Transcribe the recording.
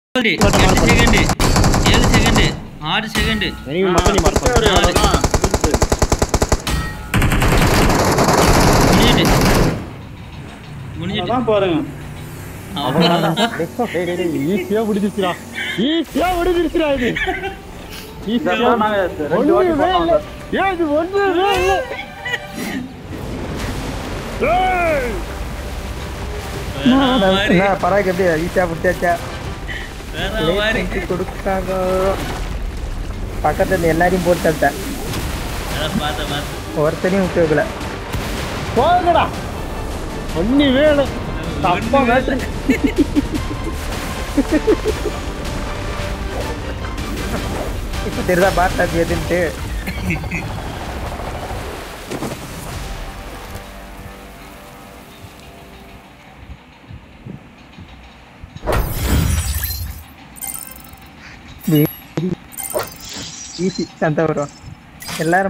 எட்டு செகண்ட் ஏழு செகண்ட் ஆறு செகண்ட் எனக்கு மட்டும் நீ மார்க் பண்ணு. முடிஞ்சிட்டு முடிஞ்சிட்டு அதான் பாருங்க அவ்வளவுதான் டேய், டேய், டேய், ஈஸியா முடிஞ்சிருச்சுடா ஈஸியா முடிஞ்சிருச்சுடா இது ஈஸியா இதெல்லாம் நாங்க ரெண்டு வாட்டி ஒண்ணுமே இல்ல போனோம் ஏன் இது ஒண்ணுமே இல்ல ஏய்! வேற மாதிரி என்ன பராக்கு எப்படி ஈஸியா பிடிச்சாச்சா வேற மாதிரி கொடுத்தாங்க பக்கத்துல இருந்து எல்லாரையும் போட்டு தட்டேன் அதான் பார்த்தேன் பார்த்தேன் ஒருத்தனையும் விட்டு வைக்கல போங்கடா ஒண்ணுமே இல்ல தப்பா மேட்ரு இப்ப தெரியுதா பாட்டாச்சு எதுன்ட்டு ஈஸி சந்த வரும் எல்லாரும்